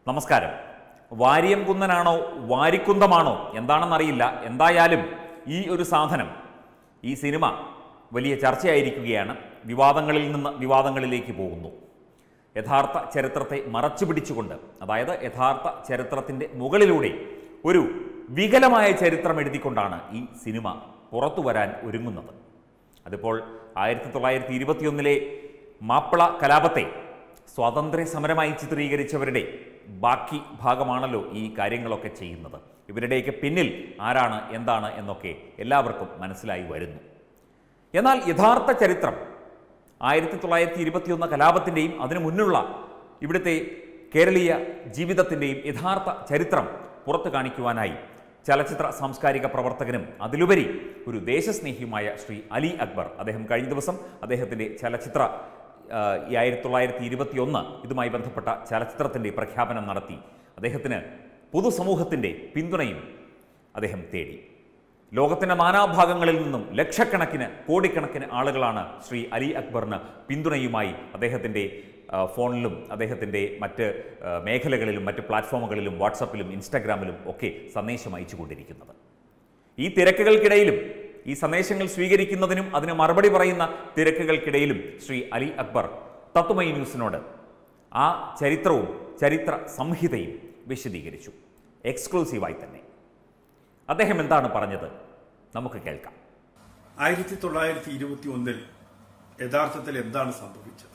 നമസ്കാരം വാരിയം കുന്നനാണോ വാരിക്കുന്തമാണോ എന്താണെന്നറിയില്ല എന്തായാലും ഈ ഒരു സാധനം ഈ സിനിമ വലിയ ചർച്ചയായിരിക്കുകയാണ് വിവാദങ്ങളിൽ നിന്ന് വിവാദങ്ങളിലേക്ക് പോകുന്നു യഥാർത്ഥ ചരിത്രത്തെ മറച്ചു പിടിച്ചുകൊണ്ട് അതായത് യഥാർത്ഥ ചരിത്രത്തിൻ്റെ മുകളിലൂടെ ഒരു വികലമായ ചരിത്രം എഴുതിക്കൊണ്ടാണ് ഈ സിനിമ പുറത്തു വരാൻ ഒരുങ്ങുന്നത് അതിപ്പോൾ ആയിരത്തി തൊള്ളായിരത്തി ഇരുപത്തിയൊന്നിലെ മാപ്പിള കലാപത്തെ സ്വാതന്ത്ര്യ സമരമായി ചിത്രീകരിച്ചവരുടെ ബാക്കി ഭാഗമാണല്ലോ ഈ കാര്യങ്ങളൊക്കെ ചെയ്യുന്നത് ഇവരുടെയൊക്കെ പിന്നിൽ ആരാണ് എന്താണ് എന്നൊക്കെ എല്ലാവർക്കും മനസ്സിലായി വരുന്നു എന്നാൽ യഥാർത്ഥ ചരിത്രം ആയിരത്തി തൊള്ളായിരത്തി ഇരുപത്തിയൊന്ന് കലാപത്തിൻ്റെയും അതിനു മുന്നുള്ള ഇവിടുത്തെ കേരളീയ ജീവിതത്തിൻ്റെയും യഥാർത്ഥ ചരിത്രം പുറത്തു കാണിക്കുവാനായി ചലച്ചിത്ര സാംസ്കാരിക പ്രവർത്തകനും അതിലുപരി ഒരു ദേശസ്നേഹിയുമായ ശ്രീ അലി അക്ബർ അദ്ദേഹം കഴിഞ്ഞ ദിവസം അദ്ദേഹത്തിൻ്റെ ചലച്ചിത്ര ആ, ഈ ആയിരത്തി തൊള്ളായിരത്തി ഇരുപത്തിയൊന്ന് ഇതുമായി ബന്ധപ്പെട്ട ചലച്ചിത്രത്തിൻ്റെ പ്രഖ്യാപനം നടത്തി അദ്ദേഹത്തിന് പൊതുസമൂഹത്തിൻ്റെ പിന്തുണയും അദ്ദേഹം തേടി ലോകത്തിന്റെ നാനാഭാഗങ്ങളിൽ നിന്നും ലക്ഷക്കണക്കിന് കോടിക്കണക്കിന് ആളുകളാണ് ശ്രീ അലി അക്ബറിന് പിന്തുണയുമായി അദ്ദേഹത്തിൻ്റെ ആ, ഫോണിലും അദ്ദേഹത്തിൻ്റെ മറ്റ് ആ, മേഖലകളിലും മറ്റ് പ്ലാറ്റ്ഫോമുകളിലും വാട്സപ്പിലും ഇൻസ്റ്റാഗ്രാമിലും ഒക്കെ സന്ദേശം അയച്ചുകൊണ്ടിരിക്കുന്നത് ഈ തിരക്കുകൾക്കിടയിലും ഈ സന്ദേശങ്ങൾ സ്വീകരിക്കുന്നതിനും അതിന് മറുപടി പറയുന്ന തിരക്കുകൾക്കിടയിലും ശ്രീ അലി അക്ബർ തത്വമൈ ന്യൂസിനോട് ആ ചരിത്രവും ചരിത്ര സംഹിതയും വിശദീകരിച്ചു എക്സ്ക്ലൂസീവായി തന്നെ അദ്ദേഹം എന്താണ് പറഞ്ഞത് നമുക്ക് കേൾക്കാം ആയിരത്തി തൊള്ളായിരത്തി ഇരുപത്തി ഒന്നിൽ യഥാർത്ഥത്തിൽ എന്താണ് സംഭവിച്ചത്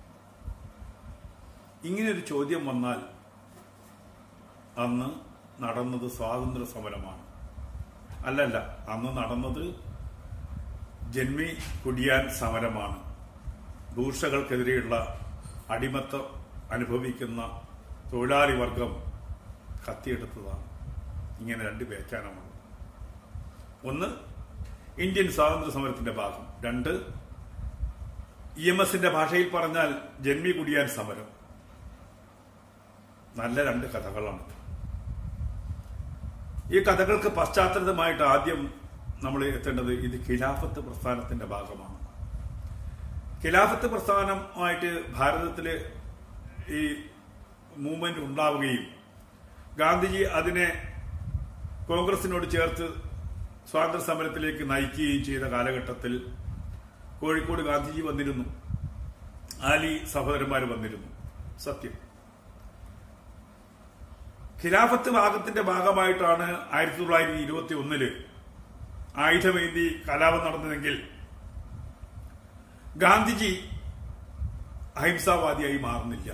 ഇങ്ങനൊരു ചോദ്യം വന്നാൽ അന്ന് നടന്നത് സ്വാതന്ത്ര്യ സമരമാണ് അല്ലല്ല അന്ന് നടന്നത് ജന്മി കുടിയാൻ സമരമാണ് ദൂഷകൾക്കെതിരെയുള്ള അടിമത്തം അനുഭവിക്കുന്ന തൊഴിലാളി വർഗം കത്തിയെടുത്തതാണ് ഇങ്ങനെ രണ്ട് വ്യാഖ്യാനമാണ് ഒന്ന് ഇന്ത്യൻ സ്വാതന്ത്ര്യ സമരത്തിന്റെ ഭാഗം രണ്ട് ഇ എം എസിന്റെ ഭാഷയിൽ പറഞ്ഞാൽ ജന്മി കുടിയാൻ സമരം നല്ല രണ്ട് കഥകളാണ് ഈ കഥകൾക്ക് പശ്ചാത്തലമായിട്ട് ആദ്യം നമ്മൾ എത്തേണ്ടത് ഇത് ഖിലാഫത്ത് പ്രസ്ഥാനത്തിന്റെ ഭാഗമാണ് ഖിലാഫത്ത് പ്രസ്ഥാനമായിട്ട് ഭാരതത്തില് ഈ മൂവ്മെന്റ് ഉണ്ടാവുകയും ഗാന്ധിജി അതിനെ കോൺഗ്രസിനോട് ചേർത്ത് സ്വാതന്ത്ര്യ സമരത്തിലേക്ക് നയിക്കുകയും ചെയ്ത കാലഘട്ടത്തിൽ കോഴിക്കോട് ഗാന്ധിജി വന്നിരുന്നു ആലി സഹോദരന്മാർ വന്നിരുന്നു സത്യം ഖിലാഫത്ത് ഭാഗത്തിന്റെ ഭാഗമായിട്ടാണ് ആയിരത്തി തൊള്ളായിരത്തി ഇരുപത്തി ഒന്നില് ആയുധമേന്തി കലാപം നടന്നതെങ്കിൽ ഗാന്ധിജി അഹിംസാവാദിയായി മാറുന്നില്ല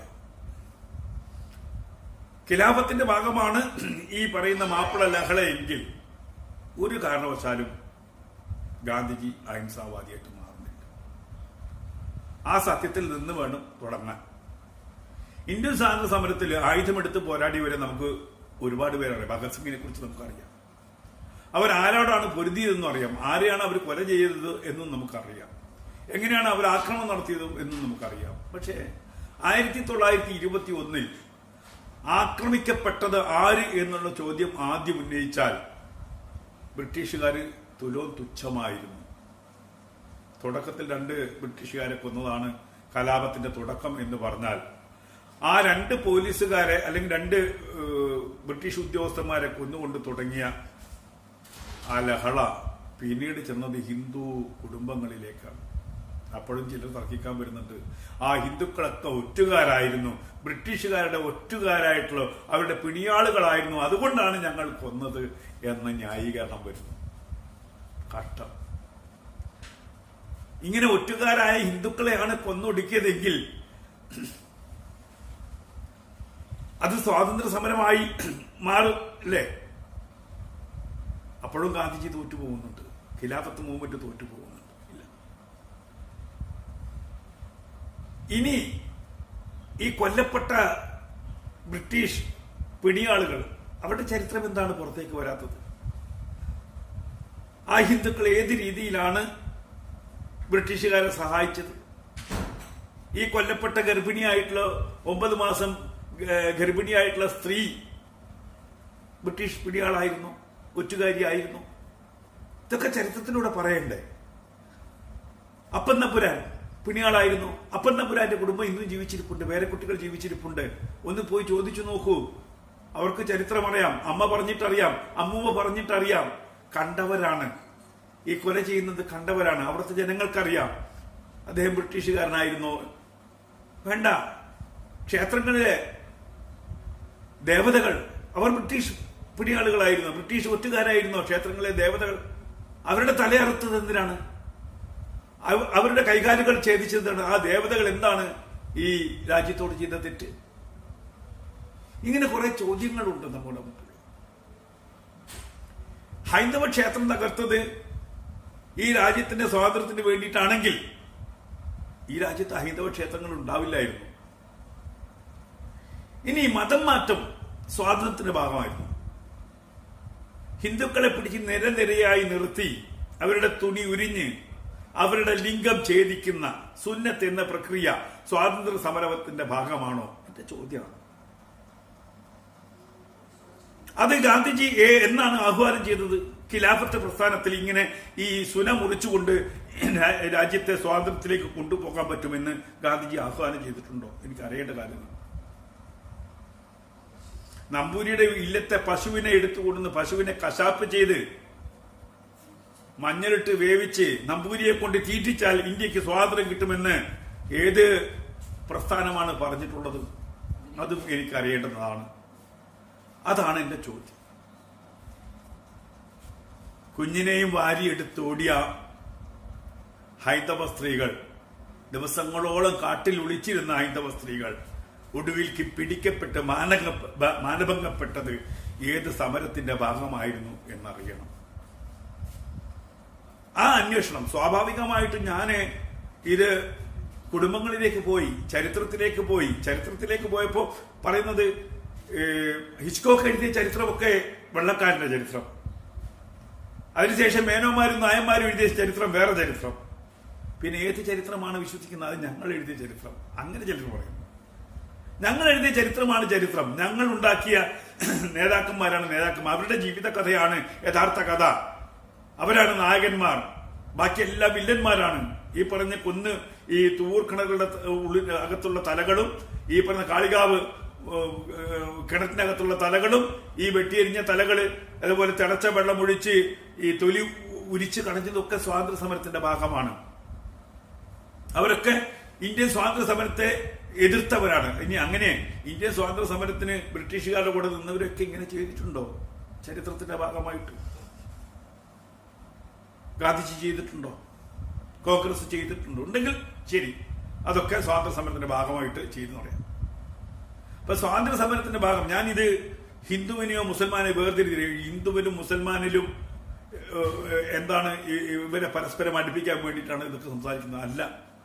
ഖിലാഫത്തിന്റെ ഭാഗമാണ് ഈ പറയുന്ന മാപ്പിള ലഹള എങ്കിൽ ഒരു കാരണവശാലും ഗാന്ധിജി അഹിംസാവാദിയായിട്ട് മാറുന്നില്ല ആ സത്യത്തിൽ നിന്ന് വേണം തുടങ്ങാൻ ഇന്ത്യൻ സ്വാതന്ത്ര്യ സമരത്തിൽ ആയുധമെടുത്ത് പോരാടിയവരെ നമുക്ക് ഒരുപാട് പേരറിയാം ഭഗത് സിംഗിനെ കുറിച്ച് നമുക്കറിയാം അവർ ആരോടാണ് പൊരുതിയതെന്നും അറിയാം ആരെയാണ് അവർ കൊല ചെയ്തത് എന്നും നമുക്കറിയാം എങ്ങനെയാണ് അവർ ആക്രമണം നടത്തിയത് എന്നും നമുക്കറിയാം പക്ഷേ ആയിരത്തി തൊള്ളായിരത്തി ഇരുപത്തി ഒന്നിൽ ആക്രമിക്കപ്പെട്ടത് ആര് എന്നുള്ള ചോദ്യം ആദ്യം ഉന്നയിച്ചാൽ ബ്രിട്ടീഷുകാർ തുലോ തുച്ഛമായിരുന്നു തുടക്കത്തിൽ രണ്ട് ബ്രിട്ടീഷുകാരെ കൊന്നതാണ് കലാപത്തിന്റെ തുടക്കം എന്ന് പറഞ്ഞാൽ ആ രണ്ട് പോലീസുകാരെ അല്ലെങ്കിൽ രണ്ട് ഏഹ്, ബ്രിട്ടീഷ് ഉദ്യോഗസ്ഥന്മാരെ കൊന്നുകൊണ്ട് തുടങ്ങിയ ആ ലഹള പിന്നീട് ചെന്നത് ഹിന്ദു കുടുംബങ്ങളിലേക്കാണ് അപ്പോഴും ചിലർ തർക്കിക്കാൻ വരുന്നുണ്ട് ആ ഹിന്ദുക്കളൊക്കെ ഒറ്റുകാരായിരുന്നു ബ്രിട്ടീഷുകാരുടെ ഒറ്റുകാരായിട്ടുള്ള അവരുടെ പിണിയാളുകളായിരുന്നു അതുകൊണ്ടാണ് ഞങ്ങൾ കൊന്നത് എന്ന ന്യായീകരണം വരുന്നു കഷ്ടം ഇങ്ങനെ ഒറ്റുകാരായ ഹിന്ദുക്കളെയാണ് കൊന്നൊടുക്കിയതെങ്കിൽ അത് സ്വാതന്ത്ര്യ സമരമായി മാറും അല്ലേ അപ്പോഴും ഗാന്ധിജി തോറ്റു പോകുന്നുണ്ട് ഖിലാഫത്ത് മൂവ്മെന്റ് തോറ്റു പോകുന്നുണ്ട് ഇല്ല ഇനി ഈ കൊല്ലപ്പെട്ട ബ്രിട്ടീഷ് പിടിയാളുകൾ അവരുടെ ചരിത്രം എന്താണ് പുറത്തേക്ക് വരാത്തത് ആ ഹിന്ദുക്കൾ ഏത് രീതിയിലാണ് ബ്രിട്ടീഷുകാരെ സഹായിച്ചത് ഈ കൊല്ലപ്പെട്ട ഗർഭിണിയായിട്ടുള്ള ഒമ്പത് മാസം ഏഹ്, ഗർഭിണിയായിട്ടുള്ള സ്ത്രീ ബ്രിട്ടീഷ് പിടിയാളായിരുന്നു ഒറ്റുകാരിയായിരുന്നു ഇതൊക്കെ ചരിത്രത്തിലൂടെ പറയണ്ടേ അപ്പന്നപുരാൻ പിണിയാളായിരുന്നു അപ്പൻ തമ്പുരാന്റെ കുടുംബം ഇന്നും ജീവിച്ചിരിപ്പുണ്ട് വേറെ കുട്ടികൾ ജീവിച്ചിരിപ്പുണ്ട് ഒന്ന് പോയി ചോദിച്ചു നോക്കൂ അവർക്ക് ചരിത്രം അറിയാം അമ്മ പറഞ്ഞിട്ടറിയാം അമ്മൂമ്മ പറഞ്ഞിട്ടറിയാം കണ്ടവരാണ് ഈ കൊല ചെയ്യുന്നത് കണ്ടവരാണ് അവിടുത്തെ ജനങ്ങൾക്കറിയാം അദ്ദേഹം ബ്രിട്ടീഷുകാരനായിരുന്നു വേണ്ട ക്ഷേത്രങ്ങളിലെ ദേവതകൾ അവർ ബ്രിട്ടീഷ് പിടിയാളുകളായിരുന്നു ബ്രിട്ടീഷ് ഒറ്റുകാരായിരുന്നു ക്ഷേത്രങ്ങളിലെ ദേവതകൾ അവരുടെ തലയറുത്തത് എന്തിനാണ് അവ- അവരുടെ കൈകാലുകൾ ഛേദിച്ചതാണ് ആ ദേവതകൾ എന്താണ് ഈ രാജ്യത്തോട് ചെയ്ത തെറ്റ് ഇങ്ങനെ കുറെ ചോദ്യങ്ങളുണ്ട് നമ്മുടെ മുമ്പിൽ ഹൈന്ദവ ക്ഷേത്രം തകർത്തത് ഈ രാജ്യത്തിന്റെ സ്വാതന്ത്ര്യത്തിന് വേണ്ടിയിട്ടാണെങ്കിൽ ഈ രാജ്യത്ത് ഹൈന്ദവ ക്ഷേത്രങ്ങൾ ഉണ്ടാവില്ലായിരുന്നു ഇനി മതം മാറ്റം സ്വാതന്ത്ര്യത്തിന്റെ ഭാഗമായിരുന്നു ഹിന്ദുക്കളെ പിടിച്ച് നിരനിരയായി നിർത്തി അവരുടെ തുണി ഉരിഞ്ഞ് അവരുടെ ലിംഗം ഛേദിക്കുന്ന സുന്നത്ത് എന്ന പ്രക്രിയ സ്വാതന്ത്ര്യ സമരത്തിന്റെ ഭാഗമാണോ എന്റെ ചോദ്യമാണ് അത് ഗാന്ധിജി എ എന്നാണ് ആഹ്വാനം ചെയ്തത് ഖിലാഫത്ത് പ്രസ്ഥാനത്തിൽ ഇങ്ങനെ ഈ സുന മുറിച്ചുകൊണ്ട് രാ- രാജ്യത്തെ സ്വാതന്ത്ര്യത്തിലേക്ക് കൊണ്ടുപോകാൻ പറ്റുമെന്ന് ഗാന്ധിജി ആഹ്വാനം ചെയ്തിട്ടുണ്ടോ എനിക്ക് അറിയേണ്ട കാര്യമാണ് നമ്പൂരിയുടെ ഇല്ലത്തെ പശുവിനെ എടുത്തുകൊണ്ടുവന്ന് പശുവിനെ കശാപ്പ് ചെയ്ത് മഞ്ഞളിട്ട് വേവിച്ച് നമ്പൂരിയെ കൊണ്ട് തീറ്റിച്ചാൽ ഇന്ത്യക്ക് സ്വാതന്ത്ര്യം കിട്ടുമെന്ന് ഏത് പ്രസ്ഥാനമാണ് പറഞ്ഞിട്ടുള്ളത് അതും എനിക്ക് അറിയേണ്ടതാണ് അതാണ് എന്റെ ചോദ്യം കുഞ്ഞിനെയും വാരിയെടുത്ത് ഓടിയ ഹൈന്ദവ സ്ത്രീകൾ ദിവസങ്ങളോളം കാട്ടിൽ ഒളിച്ചിരുന്ന ഹൈന്ദവ സ്ത്രീകൾ ഒടുവിൽ കി- പിടിക്കപ്പെട്ട് മാനക ബ- മാനഭംഗപ്പെട്ടത് ഏത് സമരത്തിന്റെ ഭാഗമായിരുന്നു എന്നറിയണം ആ അന്വേഷണം സ്വാഭാവികമായിട്ടും ഞാന് ഇത് കുടുംബങ്ങളിലേക്ക് പോയി ചരിത്രത്തിലേക്ക് പോയി ചരിത്രത്തിലേക്ക് പോയപ്പോ പറയുന്നത് ഏഹ്, ഹിച്ച്കോക്ക് എഴുതിയ ചരിത്രമൊക്കെ വെള്ളക്കാരന്റെ ചരിത്രം അതിനുശേഷം മേനോമാരും നായന്മാരും എഴുതിയ ചരിത്രം വേറെ ചരിത്രം പിന്നെ ഏത് ചരിത്രമാണ് വിശ്വസിക്കുന്നത് അത് ഞങ്ങൾ എഴുതിയ ചരിത്രം അങ്ങനെ ചരിത്രം പറയുന്നു ഞങ്ങൾ എഴുതിയ ചരിത്രമാണ് ചരിത്രം ഞങ്ങൾ ഉണ്ടാക്കിയ നേതാക്കന്മാരാണ് നേതാക്കന്മാർ അവരുടെ ജീവിത കഥയാണ് യഥാർത്ഥ കഥ അവരാണ് നായകന്മാർ ബാക്കി എല്ലാ വില്ലന്മാരാണ് ഈ പറഞ്ഞ കുന്ന് ഈ തൂർ കിണറുകളുടെ ത- ഉള്ളിൽ അകത്തുള്ള തലകളും ഈ പറഞ്ഞ കാളികാവ് ഏഹ്, ഏഹ്, കിണറ്റിനകത്തുള്ള തലകളും ഈ വെട്ടിയെരിഞ്ഞ തലകള് അതുപോലെ തിളച്ച വെള്ളം ഒഴിച്ച് ഈ തൊലി ഉരിച്ച് കളഞ്ഞതൊക്കെ സ്വാതന്ത്ര്യ സമരത്തിന്റെ ഭാഗമാണ് അവരൊക്കെ ഇന്ത്യൻ സ്വാതന്ത്ര്യ സമരത്തെ എതിർത്തവരാണ് ഇനി അങ്ങനെ ഇന്ത്യൻ സ്വാതന്ത്ര്യ സമരത്തിന് ബ്രിട്ടീഷുകാരുടെ കൂടെ നിന്നവരൊക്കെ ഇങ്ങനെ ചെയ്തിട്ടുണ്ടോ ചരിത്രത്തിന്റെ ഭാഗമായിട്ട് ഗാന്ധിജി ചെയ്തിട്ടുണ്ടോ കോൺഗ്രസ് ചെയ്തിട്ടുണ്ടോ ഉണ്ടെങ്കിൽ ശരി അതൊക്കെ സ്വാതന്ത്ര്യ സമരത്തിന്റെ ഭാഗമായിട്ട് ചെയ്തു പറയാം അപ്പൊ സ്വാതന്ത്ര്യ സമരത്തിന്റെ ഭാഗം ഞാനിത് ഹിന്ദുവിനെയോ മുസൽമാനെയോ വേർതിരിഞ്ഞ ഹിന്ദുവിനും മുസൽമാനിലും ഏഹ്, എന്താണ് ഈ- ഇവരെ പരസ്പരം അടുപ്പിക്കാൻ വേണ്ടിയിട്ടാണ് ഇതൊക്കെ സംസാരിക്കുന്നത് അല്ല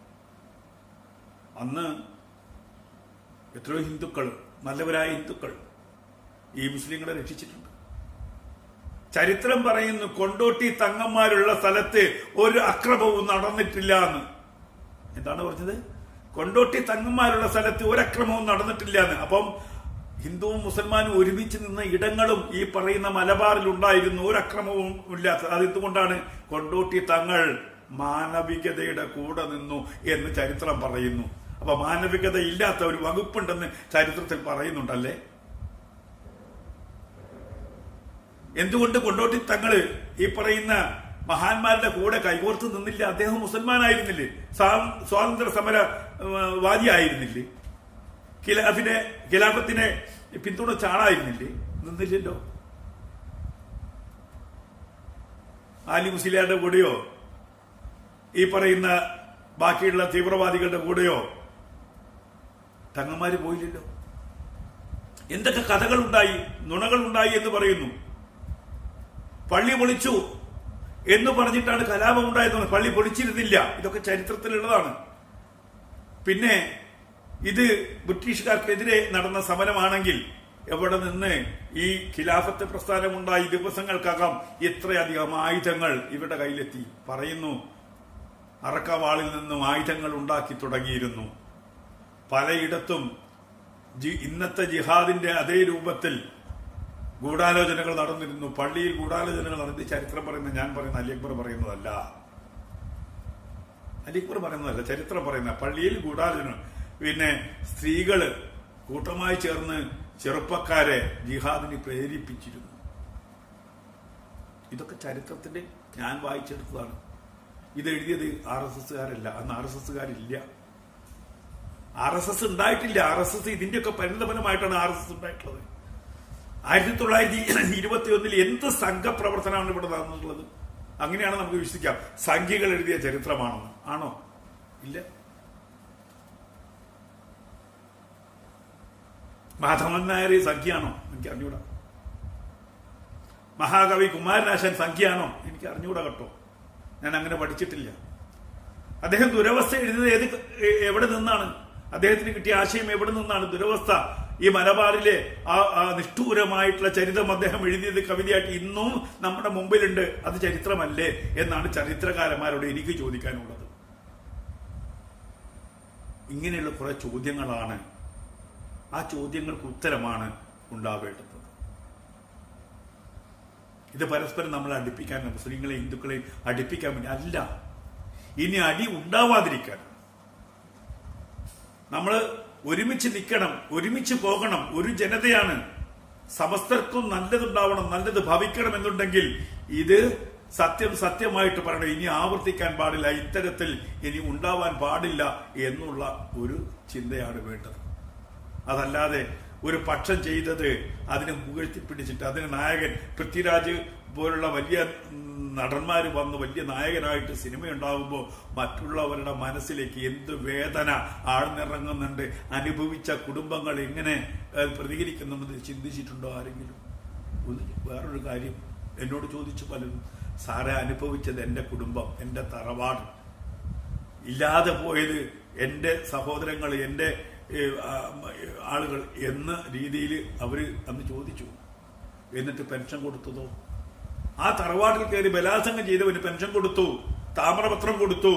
അന്ന് എത്രയോ ഹിന്ദുക്കൾ നല്ലവരായ ഹിന്ദുക്കൾ ഈ മുസ്ലിങ്ങളെ രക്ഷിച്ചിട്ടുണ്ട് ചരിത്രം പറയുന്നു കൊണ്ടോട്ടി തങ്ങന്മാരുള്ള സ്ഥലത്ത് ഒരു അക്രമവും നടന്നിട്ടില്ല എന്ന് എന്താണ് പറഞ്ഞത് കൊണ്ടോട്ടി തങ്ങന്മാരുള്ള സ്ഥലത്ത് ഒരു അക്രമവും നടന്നിട്ടില്ല എന്ന് അപ്പം ഹിന്ദുവും മുസൽമാനും ഒരുമിച്ച് നിന്ന ഇടങ്ങളും ഈ പറയുന്ന മലബാറിൽ ഉണ്ടായിരുന്നു ഒരു അക്രമവും ഇല്ലാത്ത അത് എന്തുകൊണ്ടാണ് കൊണ്ടോട്ടി തങ്ങൾ മാനവികതയുടെ കൂടെ നിന്നു എന്ന് ചരിത്രം പറയുന്നു അപ്പൊ മാനവികത ഇല്ലാത്ത ഒരു വകുപ്പുണ്ടെന്ന് ചരിത്രത്തിൽ പറയുന്നുണ്ടല്ലേ എന്തുകൊണ്ട് കൊണ്ടോട്ടി തങ്ങള് ഈ പറയുന്ന മഹാന്മാരുടെ കൂടെ കൈകോർത്ത് നിന്നില്ല അദ്ദേഹം മുസൽമാനായിരുന്നില്ലേ സ്വാ- സ്വാതന്ത്ര്യ സമര ഏഹ്, വാദിയായിരുന്നില്ലേ ഖിലാഫിനെ ഖിലാഫത്തിനെ പിന്തുണച്ച ആളായിരുന്നില്ലേ നിന്നില്ലല്ലോ ആലി മുസ്ലിയാരുടെ കൂടെയോ ഈ പറയുന്ന ബാക്കിയുള്ള തീവ്രവാദികളുടെ കൂടെയോ തങ്ങന്മാര് പോയില്ലല്ലോ എന്തൊക്കെ കഥകളുണ്ടായി നുണകളുണ്ടായി എന്ന് പറയുന്നു പള്ളി പൊളിച്ചു എന്ന് പറഞ്ഞിട്ടാണ് കലാപം ഉണ്ടായത് പള്ളി പൊളിച്ചിരുന്നില്ല ഇതൊക്കെ ചരിത്രത്തിലുള്ളതാണ് പിന്നെ ഇത് ബ്രിട്ടീഷുകാർക്കെതിരെ നടന്ന സമരമാണെങ്കിൽ എവിടെ നിന്ന് ഈ ഖിലാഫത്ത് പ്രസ്ഥാനമുണ്ടായി ദിവസങ്ങൾക്കകം ഇത്രയധികം ആയുധങ്ങൾ ഇവരുടെ കയ്യിലെത്തി പറയുന്നു അറക്കവാളിൽ നിന്നും ആയുധങ്ങൾ ഉണ്ടാക്കി തുടങ്ങിയിരുന്നു പലയിടത്തും ജി- ഇന്നത്തെ ജിഹാദിന്റെ അതേ രൂപത്തിൽ ഗൂഢാലോചനകൾ നടന്നിരുന്നു പള്ളിയിൽ ഗൂഢാലോചനകൾ നടത്തി ചരിത്രം പറയുന്ന ഞാൻ പറയുന്ന അലി അക്ബർ പറയുന്നതല്ല അലിക്കുർ പറയുന്നതല്ല ചരിത്രം പറയുന്ന പള്ളിയിൽ ഗൂഢാലോചന പിന്നെ സ്ത്രീകള് കൂട്ടമായി ചേർന്ന് ചെറുപ്പക്കാരെ ജിഹാദിന് പ്രേരിപ്പിച്ചിരുന്നു ഇതൊക്കെ ചരിത്രത്തിന്റെ ഞാൻ വായിച്ചെടുത്തതാണ് ഇത് എഴുതിയത് ആർ എസ് എസ്സുകാരല്ല അന്ന് ആർ എസ് എസ്സുകാരില്ല ആർ എസ് എസ് ഉണ്ടായിട്ടില്ല ആർ എസ് എസ് ഇതിന്റെയൊക്കെ പരിണിതഫലമായിട്ടാണ് ആർ എസ് എസ് ഉണ്ടായിട്ടുള്ളത് ആയിരത്തി തൊള്ളായിരത്തി ഇരുപത്തി ഒന്നിൽ എന്ത് സംഘപ്രവർത്തനമാണ് ഇവിടെ നടന്നിട്ടുള്ളത് അങ്ങനെയാണ് നമുക്ക് വിശ്വസിക്കാം സംഖ്യകൾ എഴുതിയ ചരിത്രമാണെന്ന് ആണോ ഇല്ല മാധവൻ നായർ സംഖ്യയാണോ എനിക്ക് അറിഞ്ഞൂടാ മഹാകവി കുമാരനാശൻ സംഖ്യയാണോ എനിക്ക് അറിഞ്ഞൂടാ കേട്ടോ ഞാൻ അങ്ങനെ പഠിച്ചിട്ടില്ല അദ്ദേഹം ദുരവസ്ഥ എഴുതിയത് ഏത് എ- എവിടെ നിന്നാണ് അദ്ദേഹത്തിന് കിട്ടിയ ആശയം എവിടെ നിന്നാണ് ദുരവസ്ഥ ഈ മലബാറിലെ ആ ആ നിഷ്ഠൂരമായിട്ടുള്ള ചരിതം അദ്ദേഹം എഴുതിയത് കവിതയായിട്ട് ഇന്നും നമ്മുടെ മുമ്പിലുണ്ട് അത് ചരിത്രമല്ലേ എന്നാണ് ചരിത്രകാരന്മാരോട് എനിക്ക് ചോദിക്കാനുള്ളത് ഇങ്ങനെയുള്ള കുറെ ചോദ്യങ്ങളാണ് ആ ചോദ്യങ്ങൾക്ക് ഉത്തരമാണ് ഉണ്ടാവേണ്ടത് ഇത് പരസ്പരം നമ്മളെ അടുപ്പിക്കാൻ മുസ്ലിങ്ങളെ ഹിന്ദുക്കളെ അടുപ്പിക്കാൻ വേണ്ടി അല്ല ഇനി അടി ഉണ്ടാവാതിരിക്കാൻ നമ്മൾ ഒരുമിച്ച് നിൽക്കണം ഒരുമിച്ച് പോകണം ഒരു ജനതയാണ് സമസ്തർക്കും നല്ലതുണ്ടാവണം നല്ലത് ഭവിക്കണം എന്നുണ്ടെങ്കിൽ ഇത് സത്യം സത്യമായിട്ട് പറയണം ഇനി ആവർത്തിക്കാൻ പാടില്ല ഇത്തരത്തിൽ ഇനി ഉണ്ടാവാൻ പാടില്ല എന്നുള്ള ഒരു ചിന്തയാണ് വേണ്ടത് അതല്ലാതെ ഒരു പക്ഷം ചെയ്തത് അതിനെ പുകഴ്ത്തിപ്പിടിച്ചിട്ട് അതിന് നായകൻ പൃഥ്വിരാജ് പോലുള്ള വലിയ നടന്മാർ വന്ന് വലിയ നായകനായിട്ട് സിനിമ ഉണ്ടാകുമ്പോൾ മറ്റുള്ളവരുടെ മനസ്സിലേക്ക് എന്ത് വേദന ആഴ്ന്നിറങ്ങുന്നുണ്ട് അനുഭവിച്ച കുടുംബങ്ങൾ എങ്ങനെ ഏഹ്, പ്രതികരിക്കുന്നുണ്ടെന്ന് ചിന്തിച്ചിട്ടുണ്ടോ ആരെങ്കിലും ഒന്ന് വേറൊരു കാര്യം എന്നോട് ചോദിച്ചു പലരും സാറെ അനുഭവിച്ചത് എന്റെ കുടുംബം എന്റെ തറവാട് ഇല്ലാതെ പോയത് എന്റെ സഹോദരങ്ങൾ എന്റെ ഏഹ്, ആ, ആളുകൾ എന്ന രീതിയിൽ അവര് അന്ന് ചോദിച്ചു എന്നിട്ട് പെൻഷൻ കൊടുത്തതോ ആ തറവാട്ടിൽ കയറി ബലാത്സംഗം ചെയ്തവന് പെൻഷൻ കൊടുത്തു താമ്രപത്രം കൊടുത്തു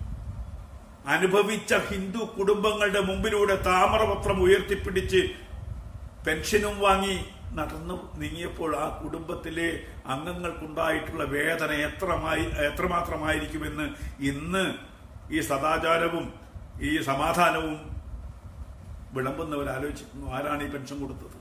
അനുഭവിച്ച ഹിന്ദു കുടുംബങ്ങളുടെ മുമ്പിലൂടെ താമ്രപത്രം ഉയർത്തിപ്പിടിച്ച് പെൻഷനും വാങ്ങി നടന്നു നീങ്ങിയപ്പോൾ ആ കുടുംബത്തിലെ അംഗങ്ങൾക്കുണ്ടായിട്ടുള്ള വേദന എത്രമായി എത്രമാത്രമായിരിക്കുമെന്ന് ഇന്ന് ഈ സദാചാരവും ഈ സമാധാനവും വിളമ്പുന്നവർ ആലോചിക്കുന്നു ആരാണ് ഈ പെൻഷൻ കൊടുത്തത്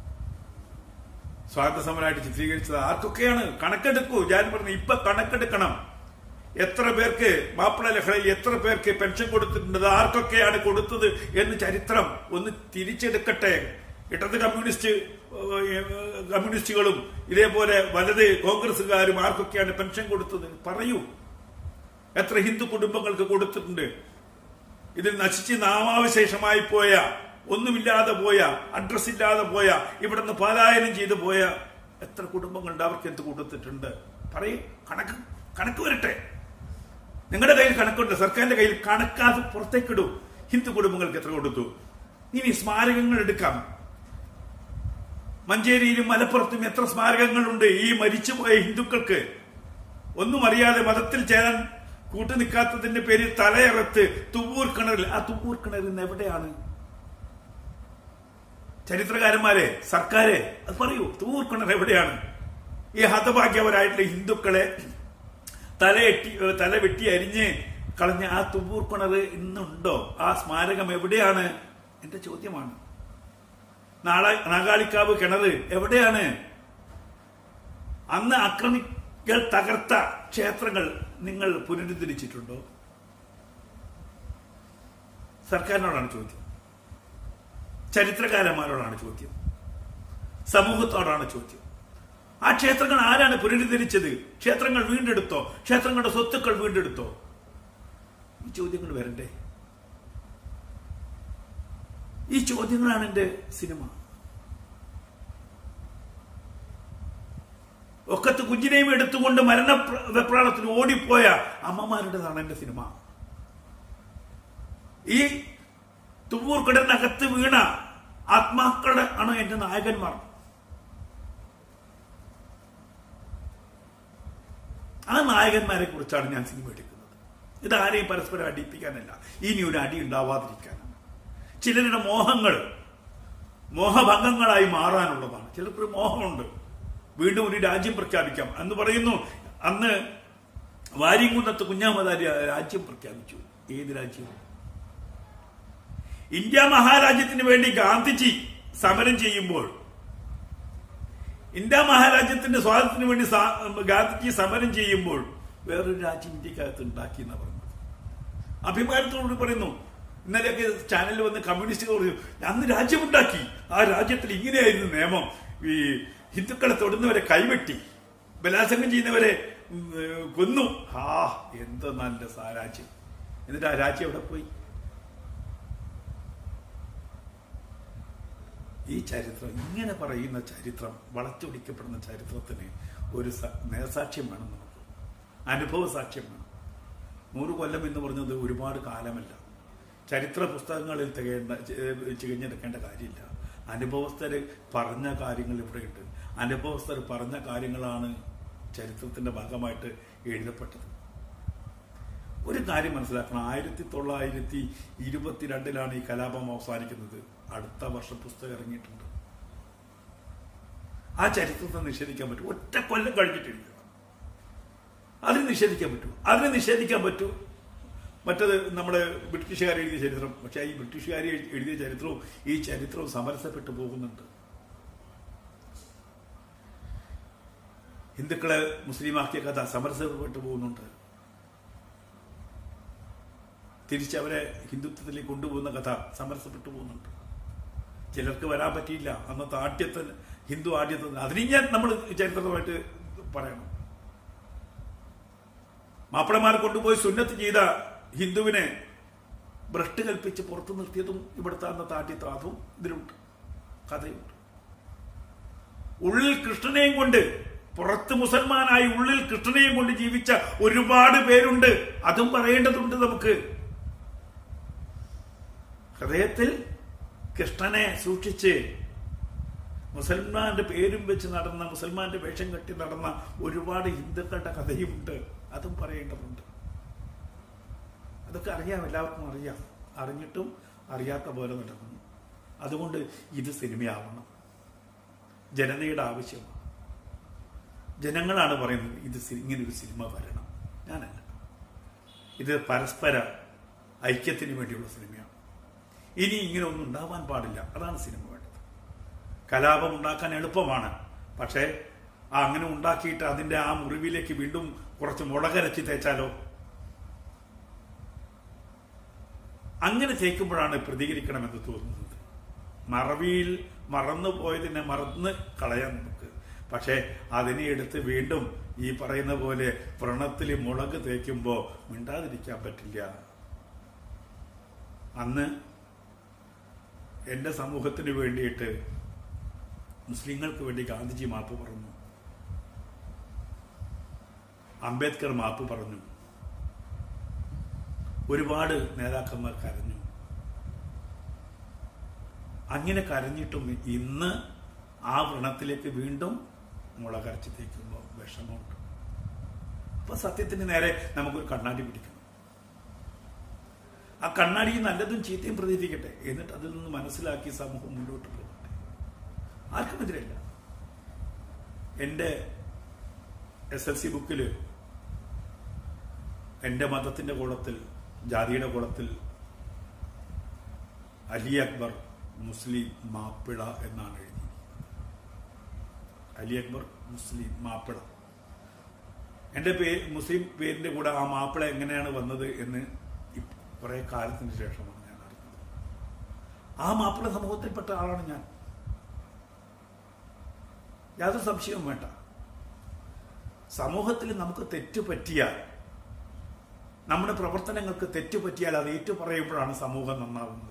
സ്വാതന്ത്ര്യ സമരമായിട്ട് ചിത്രീകരിച്ചത് ആർക്കൊക്കെയാണ് കണക്കെടുക്കൂ ഞാൻ പറഞ്ഞു ഇപ്പൊ കണക്കെടുക്കണം എത്ര പേർക്ക് മാപ്പിള ലഹളയിൽ എത്ര പേർക്ക് പെൻഷൻ കൊടുത്തിട്ടുണ്ട് അത് ആർക്കൊക്കെയാണ് കൊടുത്തത് എന്ന് ചരിത്രം ഒന്ന് തിരിച്ചെടുക്കട്ടെ ഇടത് കമ്മ്യൂണിസ്റ്റ് ഏഹ്, കമ്മ്യൂണിസ്റ്റുകളും ഇതേപോലെ വലത് കോൺഗ്രസുകാരും ആർക്കൊക്കെയാണ് പെൻഷൻ കൊടുത്തത് പറയൂ എത്ര ഹിന്ദു കുടുംബങ്ങൾക്ക് കൊടുത്തിട്ടുണ്ട് ഇതിൽ നശിച്ച് നാമാവശേഷമായി പോയ ഒന്നുമില്ലാതെ പോയ അഡ്രസ് ഇല്ലാതെ പോയ ഇവിടുന്ന് പലായനം ചെയ്തു പോയ എത്ര കുടുംബങ്ങളുണ്ട് അവർക്ക് എന്ത് കൊടുത്തിട്ടുണ്ട് പറയൂ കണക്ക് കണക്ക് വരട്ടെ നിങ്ങളുടെ കയ്യിൽ കണക്കുണ്ട് സർക്കാരിന്റെ കയ്യിൽ കണക്കാതെ പുറത്തേക്കിടൂ ഹിന്ദു കുടുംബങ്ങൾക്ക് എത്ര കൊടുത്തു ഇനി സ്മാരകങ്ങൾ എടുക്കാം മഞ്ചേരിയിലും മലപ്പുറത്തും എത്ര സ്മാരകങ്ങളുണ്ട് ഈ മരിച്ചുപോയ ഹിന്ദുക്കൾക്ക് ഒന്നും അറിയാതെ മതത്തിൽ ചേരാൻ കൂട്ടുനിൽക്കാത്തതിന്റെ പേരിൽ തലയറത്ത് തുവൂർ കിണറിൽ ആ തുവൂർ കിണറിൽ നിന്ന് എവിടെയാണ് ചരിത്രകാരന്മാരെ സർക്കാരെ അത് പറയൂ തുവൂർ കിണർ എവിടെയാണ് ഈ ഹതഭാഗ്യവരായിട്ടുള്ള ഹിന്ദുക്കളെ തലയെട്ടി തല വെട്ടി അരിഞ്ഞ് കളഞ്ഞ ആ തുവൂർ കിണർ ഇന്നുണ്ടോ ആ സ്മാരകം എവിടെയാണ് എന്റെ ചോദ്യമാണ് നാളെ നാഗാളിക്കാവ് കിണർ എവിടെയാണ് അന്ന് ആക്രമിക്കൽ തകർത്ത ക്ഷേത്രങ്ങൾ നിങ്ങൾ പുനരുദ്ധരിച്ചിട്ടുണ്ടോ സർക്കാരിനോടാണ് ചോദ്യം ചരിത്രകാരന്മാരോടാണ് ചോദ്യം സമൂഹത്തോടാണ് ചോദ്യം ആ ക്ഷേത്രങ്ങൾ ആരാണ് പുനരുദ്ധരിച്ചത് ക്ഷേത്രങ്ങൾ വീണ്ടെടുത്തോ ക്ഷേത്രങ്ങളുടെ സ്വത്തുക്കൾ വീണ്ടെടുത്തോ ഈ ചോദ്യങ്ങൾ വരണ്ടേ ഈ ചോദ്യങ്ങളാണ് എന്റെ സിനിമ ഒക്കത്ത് കുഞ്ഞിനെയും എടുത്തുകൊണ്ട് മരണ പ്ര- വെപ്രാളത്തിൽ ഓടിപ്പോയ അമ്മമാരുടേതാണ് എന്റെ സിനിമ ഈ തുവൂർ കിടനകത്ത് വീണ ആത്മാക്കളുടെ ആണ് എന്റെ നായകന്മാർ ആ നായകന്മാരെ കുറിച്ചാണ് ഞാൻ സിനിമ എടുക്കുന്നത് ഇത് ആരെയും പരസ്പരം അടിപ്പിക്കാനല്ല ഇനി ഒരു അടി ഉണ്ടാവാതിരിക്കാനാണ് ചിലരുടെ മോഹങ്ങൾ മോഹഭംഗങ്ങളായി മാറാനുള്ളതാണ് ചിലർക്കൊരു മോഹമുണ്ട് വീണ്ടും ഒരു രാജ്യം പ്രഖ്യാപിക്കാം എന്ന് പറയുന്നു അന്ന് വാരിങ്കുന്നത്ത് കുഞ്ഞാമതാരി രാജ്യം പ്രഖ്യാപിച്ചു ഏത് രാജ്യം ഇന്ത്യ മഹാരാജ്യത്തിന് വേണ്ടി ഗാന്ധിജി സമരം ചെയ്യുമ്പോൾ ഇന്ത്യ മഹാരാജ്യത്തിന്റെ സ്വാതന്ത്ര്യത്തിന് വേണ്ടി സാ- ഗാന്ധിജി സമരം ചെയ്യുമ്പോൾ വേറൊരു രാജ്യം ഇന്ത്യക്കകത്ത് ഉണ്ടാക്കി എന്ന് പറഞ്ഞത് അഭിമാനത്തോടുകൂടി പറയുന്നു ഇന്നലെയൊക്കെ ചാനലിൽ വന്ന് കമ്മ്യൂണിസ്റ്റുകൾ പറഞ്ഞു അന്ന് രാജ്യമുണ്ടാക്കി ആ രാജ്യത്തിൽ ഇങ്ങനെയായിരുന്നു നിയമം ഈ ഹിന്ദുക്കളെ തൊടുന്നവരെ കൈവെട്ടി ബലാത്സംഗം ചെയ്യുന്നവരെ ഉം, ഏഹ്, കൊന്നു ആ എന്ത് നല്ല സാ- രാജ്യം എന്നിട്ട് ആ രാജ്യം എവിടെ പോയി ഈ ചരിത്രം ഇങ്ങനെ പറയുന്ന ചരിത്രം വളച്ചൊടിക്കപ്പെടുന്ന ചരിത്രത്തിന് ഒരു സ- നേർസാക്ഷ്യം വേണം നമുക്ക് അനുഭവ സാക്ഷ്യം വേണം നൂറ് കൊല്ലം എന്ന് പറഞ്ഞത് ഒരുപാട് കാലമല്ല ചരിത്ര പുസ്തകങ്ങളിൽ തികയേണ്ട ചികഞ്ഞെടുക്കേണ്ട കാര്യമില്ല അനുഭവസ്ഥർ പറഞ്ഞ കാര്യങ്ങൾ ഇവിടെയുണ്ട് അനുഭവസ്ഥർ പറഞ്ഞ കാര്യങ്ങളാണ് ചരിത്രത്തിന്റെ ഭാഗമായിട്ട് എഴുതപ്പെട്ടത് ഒരു കാര്യം മനസ്സിലാക്കണം ആയിരത്തി തൊള്ളായിരത്തി ഇരുപത്തിരണ്ടിലാണ് ഈ കലാപം അവസാനിക്കുന്നത് അടുത്ത വർഷം പുസ്തകം ഇറങ്ങിയിട്ടുണ്ട് ആ ചരിത്രത്തെ നിഷേധിക്കാൻ പറ്റും ഒറ്റ കൊല്ലം കഴിഞ്ഞിട്ടില്ല അതിന് നിഷേധിക്കാൻ പറ്റൂ അതിനെ നിഷേധിക്കാൻ പറ്റൂ മറ്റത് നമ്മുടെ ബ്രിട്ടീഷുകാർ എഴുതിയ ചരിത്രം പക്ഷെ ഈ ബ്രിട്ടീഷുകാർ എഴുതിയ ചരിത്രവും ഈ ചരിത്രവും സമരസപ്പെട്ടു പോകുന്നുണ്ട് ഹിന്ദുക്കളെ മുസ്ലിമാക്കിയ കഥ സമരസപ്പെട്ടു പോകുന്നുണ്ട് തിരിച്ചവരെ ഹിന്ദുത്വത്തിലേക്ക് കൊണ്ടുപോകുന്ന കഥ സമരസപ്പെട്ടു പോകുന്നുണ്ട് ചിലർക്ക് വരാൻ പറ്റിയില്ല അന്നത്തെ ആദ്യത്തിന് ഹിന്ദു ആദ്യത്തിന് അതിന് ഞാൻ നമ്മൾ ചരിത്രമായിട്ട് പറയണം മാപ്പിളമാർ കൊണ്ടുപോയി സുന്നത്ത് ചെയ്ത ഹിന്ദുവിനെ ഭ്രഷ്ട് കൽപ്പിച്ച് പുറത്തു നിർത്തിയതും ഇവിടുത്തെ അന്നത്തെ ആദ്യത്തെ അതും ഇതിലുണ്ട് കഥയുണ്ട് ഉള്ളിൽ കൃഷ്ണനെയും കൊണ്ട് പുറത്ത് മുസൽമാനായി ഉള്ളിൽ കൃഷ്ണനെയും കൊണ്ട് ജീവിച്ച ഒരുപാട് പേരുണ്ട് അതും പറയേണ്ടതുണ്ട് നമുക്ക് ഹൃദയത്തിൽ കൃഷ്ണനെ സൂക്ഷിച്ച് മുസൽമാന്റെ പേരും വെച്ച് നടന്ന മുസൽമാന്റെ വേഷം കെട്ടി നടന്ന ഒരുപാട് ഹിന്ദുക്കളുടെ കഥയുമുണ്ട് അതും പറയേണ്ടതുണ്ട് അതൊക്കെ അറിയാം എല്ലാവർക്കും അറിയാം അറിഞ്ഞിട്ടും അറിയാത്ത പോലെ നടക്കുന്നു അതുകൊണ്ട് ഇത് സിനിമയാവണം ജനതയുടെ ആവശ്യമാണ് ജനങ്ങളാണ് പറയുന്നത് ഇത് സി- ഇങ്ങനൊരു സിനിമ വരണം ഞാനല്ല ഇത് പരസ്പര ഐക്യത്തിന് വേണ്ടിയുള്ള സിനിമയാണ് ഇനി ഇങ്ങനെ ഒന്നും ഉണ്ടാവാൻ പാടില്ല അതാണ് സിനിമ വേണ്ടത് കലാപം ഉണ്ടാക്കാൻ എളുപ്പമാണ് പക്ഷേ ആ അങ്ങനെ ഉണ്ടാക്കിയിട്ട് അതിന്റെ ആ മുറിവിലേക്ക് വീണ്ടും കുറച്ച് മുളകരച്ച് തേച്ചാലോ അങ്ങനെ തേക്കുമ്പോഴാണ് പ്രതികരിക്കണമെന്ന് തോന്നുന്നത് മറവിയിൽ മറന്നു പോയതിനെ മറന്ന് കളയാൻ നമുക്ക് പക്ഷേ അതിനെ എടുത്ത് വീണ്ടും ഈ പറയുന്ന പോലെ വ്രണത്തിൽ മുളക് തേക്കുമ്പോൾ മിണ്ടാതിരിക്കാൻ പറ്റില്ല അന്ന് എന്റെ സമൂഹത്തിന് വേണ്ടിയിട്ട് മുസ്ലിങ്ങൾക്ക് വേണ്ടി ഗാന്ധിജി മാപ്പ് പറഞ്ഞു അംബേദ്കർ മാപ്പ് പറഞ്ഞു ഒരുപാട് നേതാക്കന്മാർ കരഞ്ഞു അങ്ങനെ കരഞ്ഞിട്ടും ഇന്ന് ആ വ്രണത്തിലേക്ക് വീണ്ടും മുളകരച്ച് തേക്കുമ്പോൾ വിഷമമുണ്ട് അപ്പൊ സത്യത്തിന് നേരെ നമുക്കൊരു കണ്ണാടി പിടിക്കണം ആ കണ്ണാടി നല്ലതും ചീത്തയും പ്രതികരിക്കട്ടെ എന്നിട്ട് അതിൽ നിന്ന് മനസ്സിലാക്കി സമൂഹം മുന്നോട്ട് പോകട്ടെ ആർക്കും എതിരല്ല എൻ്റെ എസ് എൽ സി ബുക്കിൽ എൻ്റെ മതത്തിന്റെ കുളത്തിൽ ജാതിയുടെ കുളത്തിൽ അലി അക്ബർ മുസ്ലിം മാപ്പിള എന്നാണ് എഴുതി അലി അക്ബർ മുസ്ലിം മാപ്പിള എൻ്റെ പേ മുസ്ലിം പേരിന്റെ കൂടെ ആ മാപ്പിള എങ്ങനെയാണ് വന്നത് എന്ന് ഇപ്പ- കുറെ കാലത്തിന് ശേഷമാണ് ഞാൻ അറിഞ്ഞത് ആ മാപ്പിള സമൂഹത്തിൽപ്പെട്ട ആളാണ് ഞാൻ യാതൊരു സംശയവും വേണ്ട സമൂഹത്തിൽ നമുക്ക് തെറ്റ് പറ്റിയാൽ നമ്മുടെ പ്രവർത്തനങ്ങൾക്ക് തെറ്റ് പറ്റിയാൽ അത് ഏറ്റു പറയുമ്പോഴാണ് സമൂഹം നന്നാവുന്നത്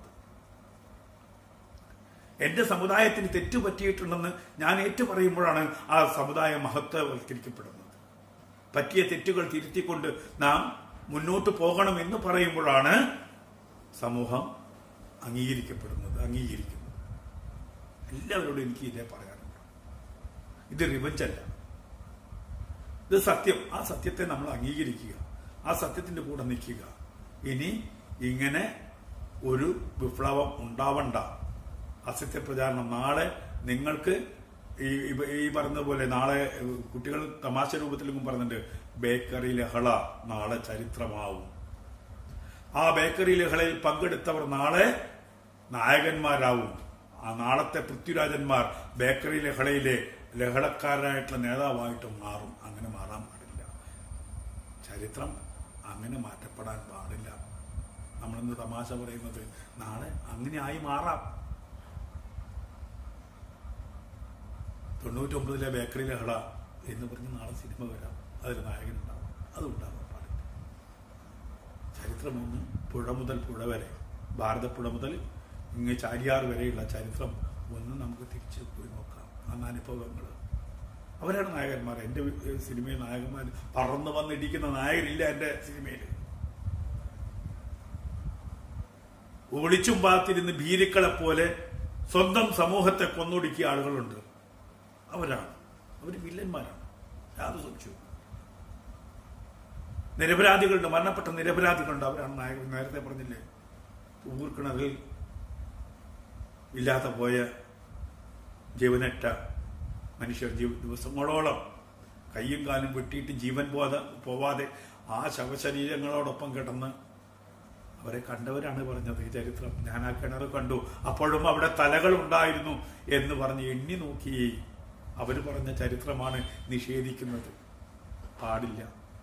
എന്റെ സമുദായത്തിന് തെറ്റ് പറ്റിയിട്ടുണ്ടെന്ന് ഞാൻ ഏറ്റു പറയുമ്പോഴാണ് ആ സമുദായം മഹത്വവൽക്കരിക്കപ്പെടുന്നത് പറ്റിയ തെറ്റുകൾ തിരുത്തിക്കൊണ്ട് നാം മുന്നോട്ട് പോകണം എന്ന് പറയുമ്പോഴാണ് സമൂഹം അംഗീകരിക്കപ്പെടുന്നത് അംഗീകരിക്കുന്നത് എല്ലാവരോടും എനിക്ക് ഇതേ പറയാനുണ്ട് ഇത് റിവഞ്ചല്ല ഇത് സത്യം ആ സത്യത്തെ നമ്മൾ അംഗീകരിക്കുക ആ സത്യത്തിന്റെ കൂടെ നിൽക്കുക ഇനി ഇങ്ങനെ ഒരു വിപ്ലവം ഉണ്ടാവണ്ട അസത്യ പ്രചാരണം നാളെ നിങ്ങൾക്ക് ഈ ഈ- ഈ പറഞ്ഞ പോലെ നാളെ കുട്ടികൾ തമാശ രൂപത്തിലും പറഞ്ഞിട്ടുണ്ട് ബേക്കറി ലഹള നാളെ ചരിത്രമാവും ആ ബേക്കറി ലഹളയിൽ പങ്കെടുത്തവർ നാളെ നായകന്മാരാവും ആ നാളത്തെ പൃഥ്വിരാജന്മാർ ബേക്കറി ലഹളയിലെ ലഹളക്കാരനായിട്ടുള്ള നേതാവായിട്ട് മാറും അങ്ങനെ മാറാൻ പാടില്ല ചരിത്രം അങ്ങനെ മാറ്റപ്പെടാൻ പാടില്ല നമ്മളിന്ന് തമാശ പറയുന്നത് നാളെ അങ്ങനെ ആയി മാറാം തൊണ്ണൂറ്റൊമ്പതിലെ ബേക്കറി ലഹള എന്ന് പറഞ്ഞ് നാളെ സിനിമ വരാം അതിൽ നായകനുണ്ടാവും അതുണ്ടാവാൻ പാടില്ല ചരിത്രമൊന്ന് പുഴ മുതൽ പുഴ വരെ ഭാരതപ്പുഴ മുതൽ ഇങ്ങ് ചാലിയാർ വരെയുള്ള ചരിത്രം ഒന്ന് നമുക്ക് തിരിച്ച് പോയി നോക്കാം ആ അനുഭവങ്ങൾ അവരാണ് നായകന്മാർ എൻ്റെ വി- സിനിമയിൽ നായകന്മാർ പറന്നു വന്നിരിക്കുന്ന നായകനില്ല എൻ്റെ സിനിമയിൽ ഒളിച്ചും പാത്തിരുന്ന് ഭീരുക്കളെ പോലെ സ്വന്തം സമൂഹത്തെ കൊന്നൊടുക്കിയ ആളുകളുണ്ട് അവരാണ് അവർ വില്ലന്മാരാണ് യാതൊരു സംശയവും നിരപരാധികളുണ്ട് മരണപ്പെട്ട നിരപരാധികളുണ്ട് അവരാണ് നായകൻ നേരത്തെ പറഞ്ഞില്ലേ ഊർക്കിണറിൽ ഇല്ലാതെ പോയ ജീവനറ്റ മനുഷ്യർ ജീവ ദിവസങ്ങളോളം കയ്യും കാലും വെട്ടിയിട്ട് ജീവൻ പോവാതെ പോവാതെ ആ ശവശരീരങ്ങളോടൊപ്പം കിടന്ന് അവരെ കണ്ടവരാണ് പറഞ്ഞത് ഈ ചരിത്രം ഞാൻ ആ കിണർ കണ്ടു അപ്പോഴും അവിടെ തലകൾ ഉണ്ടായിരുന്നു എന്ന് പറഞ്ഞ് എണ്ണി നോക്കി അവർ പറഞ്ഞ ചരിത്രമാണ് നിഷേധിക്കുന്നത് പാടില്ല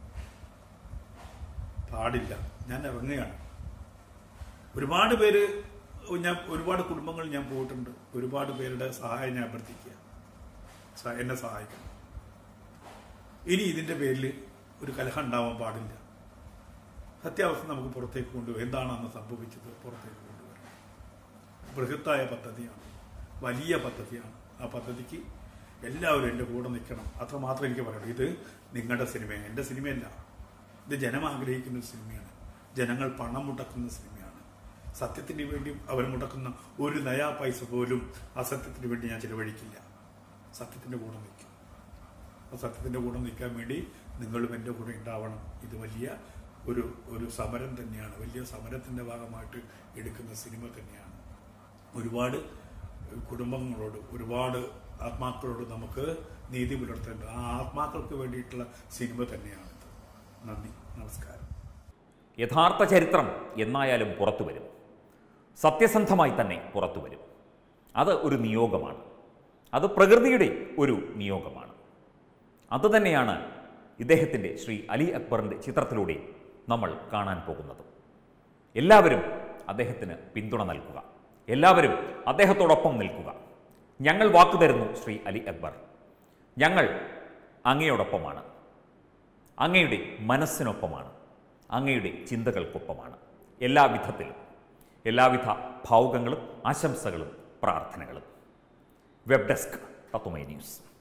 പാടില്ല ഞാൻ ഇറങ്ങുകയാണ് ഒരുപാട് പേര് ഞാൻ ഒരുപാട് കുടുംബങ്ങൾ ഞാൻ പോയിട്ടുണ്ട് ഒരുപാട് പേരുടെ സഹായം ഞാൻ അഭ്യർത്ഥിക്കുക സ- എന്നെ സഹായിക്കണം ഇനി ഇതിന്റെ പേരിൽ ഒരു കലഹം ഉണ്ടാവാൻ പാടില്ല സത്യാവസ്ഥ നമുക്ക് പുറത്തേക്ക് കൊണ്ടുവരും എന്താണ് അന്ന് സംഭവിച്ചത് പുറത്തേക്ക് കൊണ്ടുവരണം ബൃഹത്തായ പദ്ധതിയാണ് വലിയ പദ്ധതിയാണ് ആ പദ്ധതിക്ക് എല്ലാവരും എൻ്റെ കൂടെ നിൽക്കണം അത്രമാത്രം എനിക്ക് പറയണം ഇത് നിങ്ങളുടെ സിനിമയാണ് എൻ്റെ സിനിമയല്ല ഇത് ജനം ആഗ്രഹിക്കുന്ന ഒരു സിനിമയാണ് ജനങ്ങൾ പണം മുടക്കുന്ന സിനിമയാണ് സത്യത്തിന് വേണ്ടി അവർ മുടക്കുന്ന ഒരു നയാ പൈസ പോലും അസത്യത്തിന് വേണ്ടി ഞാൻ ചിലവഴിക്കില്ല സത്യത്തിന്റെ കൂടെ നിൽക്കും ആ സത്യത്തിന്റെ കൂടെ നിൽക്കാൻ വേണ്ടി നിങ്ങളും എൻ്റെ കൂടെ ഉണ്ടാവണം ഇത് വലിയ ഒരു ഒരു സമരം തന്നെയാണ് വലിയ സമരത്തിന്റെ ഭാഗമായിട്ട് എടുക്കുന്ന സിനിമ തന്നെയാണ് ഒരുപാട് കുടുംബങ്ങളോട് ഒരുപാട് ആത്മാക്കളോട് നമുക്ക് നീതി പുലർത്തേണ്ട ആ ആത്മാക്കൾക്ക് വേണ്ടിയിട്ടുള്ള സിനിമ തന്നെയാണിത് നന്ദി നമസ്കാരം യഥാർത്ഥ ചരിത്രം എന്നായാലും പുറത്തു വരും സത്യസന്ധമായി തന്നെ പുറത്തു വരും അത് ഒരു നിയോഗമാണ് അത് പ്രകൃതിയുടെ ഒരു നിയോഗമാണ് അതുതന്നെയാണ് ഇദ്ദേഹത്തിൻ്റെ ശ്രീ അലി അക്ബറിൻ്റെ ചിത്രത്തിലൂടെ നമ്മൾ കാണാൻ പോകുന്നത് എല്ലാവരും അദ്ദേഹത്തിന് പിന്തുണ നൽകുക എല്ലാവരും അദ്ദേഹത്തോടൊപ്പം നിൽക്കുക ഞങ്ങൾ വാക്കു തരുന്നു ശ്രീ അലി അക്ബർ ഞങ്ങൾ അങ്ങയോടൊപ്പമാണ് അങ്ങയുടെ മനസ്സിനൊപ്പമാണ് അങ്ങയുടെ ചിന്തകൾക്കൊപ്പമാണ് എല്ലാവിധത്തിലും എല്ലാവിധ ഭാവുകങ്ങളും ആശംസകളും പ്രാർത്ഥനകളും വെബ് ഡെസ്ക് തത്വമൈ ന്യൂസ്